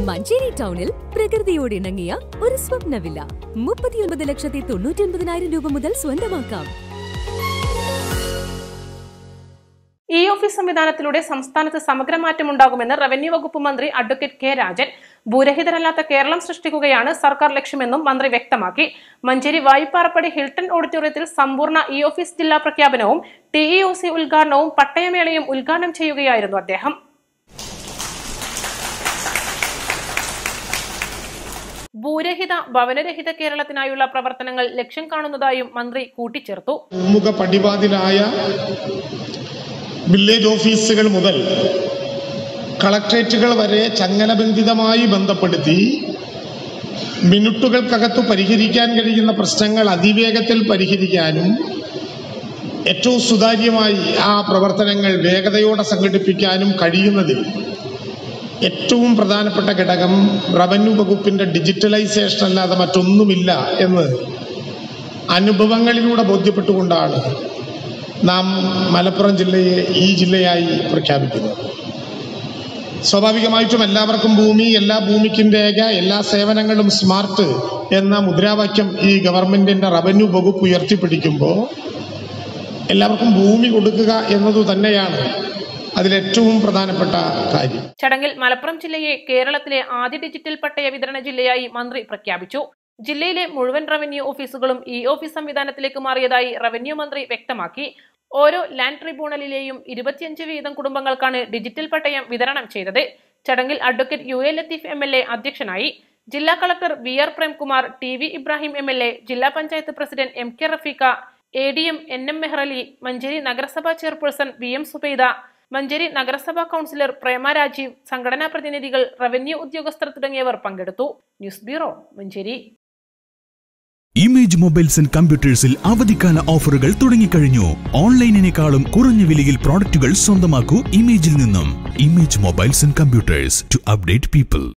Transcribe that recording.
മഞ്ചേരി ടൗണിൽ പ്രകൃതിയോട് ഇണങ്ങിയ ഒരു സ്വപ്ന വില്ല മുപ്പത്തിയൊൻപത് ലക്ഷത്തി തൊണ്ണൂറ്റി ഒൻപതിനായിരം രൂപ മുതൽ സ്വന്തമാക്കാം ഇ ഓഫീസ് സംവിധാനത്തിലൂടെ സംസ്ഥാനത്ത് സമഗ്ര മാറ്റമുണ്ടാകുമെന്ന് റവന്യൂ വകുപ്പ് മന്ത്രി അഡ്വക്കേറ്റ് കെ രാജൻ ഭൂരഹിതരല്ലാത്ത കേരളം സൃഷ്ടിക്കുകയാണ് സർക്കാർ ലക്ഷ്യമെന്നും മന്ത്രി വ്യക്തമാക്കി മഞ്ചേരി വായ്പാറപ്പടി ഹിൽട്ടൺ ഓഡിറ്റോറിയത്തിൽ സമ്പൂർണ്ണ ഇ ഓഫീസ് ജില്ലാ പ്രഖ്യാപനവും ടി ഇ ഒ സി ഉദ്ഘാടനവും പട്ടയമേളയും ഉദ്ഘാടനം ചെയ്യുകയായിരുന്നു അദ്ദേഹം ഭൂരഹിത ഭവനരഹിത കേരളത്തിനായുള്ള പ്രവർത്തനങ്ങൾ ലക്ഷ്യം കാണുന്നതായും മന്ത്രി കൂട്ടിച്ചേർത്തു പൂമുഖ പടിവാതിലായ വില്ലേജ് ഓഫീസുകൾ മുതൽ കളക്ട്രേറ്റുകൾ വരെ ചങ്ങലബന്ധിതമായി ബന്ധപ്പെടുത്തി മിനിറ്റുകൾക്കകത്ത് പരിഹരിക്കാൻ കഴിയുന്ന പ്രശ്നങ്ങൾ അതിവേഗത്തിൽ പരിഹരിക്കാനും ഏറ്റവും സുതാര്യമായി ആ പ്രവർത്തനങ്ങൾ വേഗതയോടെ സംഘടിപ്പിക്കാനും കഴിയുന്നതിൽ ഏറ്റവും പ്രധാനപ്പെട്ട ഘടകം റവന്യൂ വകുപ്പിന്റെ ഡിജിറ്റലൈസേഷൻ അല്ലാതെ മറ്റൊന്നുമില്ല എന്ന് അനുഭവങ്ങളിലൂടെ ബോധ്യപ്പെട്ടുകൊണ്ടാണ് നാം മലപ്പുറം ജില്ലയെ ഈ ജില്ലയായി പ്രഖ്യാപിക്കുന്നത് സ്വാഭാവികമായിട്ടും എല്ലാവർക്കും ഭൂമി എല്ലാ ഭൂമിക്കും രേഖ എല്ലാ സേവനങ്ങളും സ്മാർട്ട് എന്ന മുദ്രാവാക്യം ഈ ഗവൺമെന്റിന്റെ റവന്യൂ വകുപ്പ് ഉയർത്തിപ്പിടിക്കുമ്പോൾ എല്ലാവർക്കും ഭൂമി കൊടുക്കുക എന്നതു തന്നെയാണ് അതിലേറ്റവും പ്രധാനപ്പെട്ട കാര്യം ചടങ്ങിൽ മലപ്പുറം ജില്ലയെ കേരളത്തിലെ ആദ്യ ഡിജിറ്റൽ പട്ടയ വിതരണ ജില്ലയായി മന്ത്രി പ്രഖ്യാപിച്ചു ജില്ലയിലെ മുഴുവൻ റവന്യൂ ഓഫീസുകളും ഇ ഓഫീസ് സംവിധാനത്തിലേക്ക് മാറിയതായി റവന്യൂ മന്ത്രി വ്യക്തമാക്കി ഓരോ ലാൻഡ് ട്രിബ്യൂണലിലെയും ഇരുപത്തിയഞ്ച് വീതം കുടുംബങ്ങൾക്കാണ് ഡിജിറ്റൽ പട്ടയം വിതരണം ചെയ്തത് ചടങ്ങിൽ advocate U A Latheef M L A അധ്യക്ഷനായി ജില്ലാ collector V R Premkumar T V Ibrahim M L A ജില്ലാ panchayat president M K Rafeeqa A D M N M Mehrali Manjeri നഗരസഭാ chairperson V M Zubaida Manjeri നഗരസഭാ കൗൺസിലർ പ്രേമ രാജീവ് സംഘടനാ പ്രതിനിധികൾ റവന്യൂ ഉദ്യോഗസ്ഥർ തുടങ്ങിയവർ പങ്കെടുത്തു news bureau Manjeri image mobiles and കമ്പ്യൂട്ടേഴ്സിൽ അവധിക്കാല ഓഫറുകൾ തുടങ്ങിക്കഴിഞ്ഞു ഓൺലൈനിനേക്കാളും കുറഞ്ഞ വിലയിൽ പ്രോഡക്റ്റുകൾ സ്വന്തമാക്കൂ ഇമേജിൽ നിന്നും image mobiles and computers to update people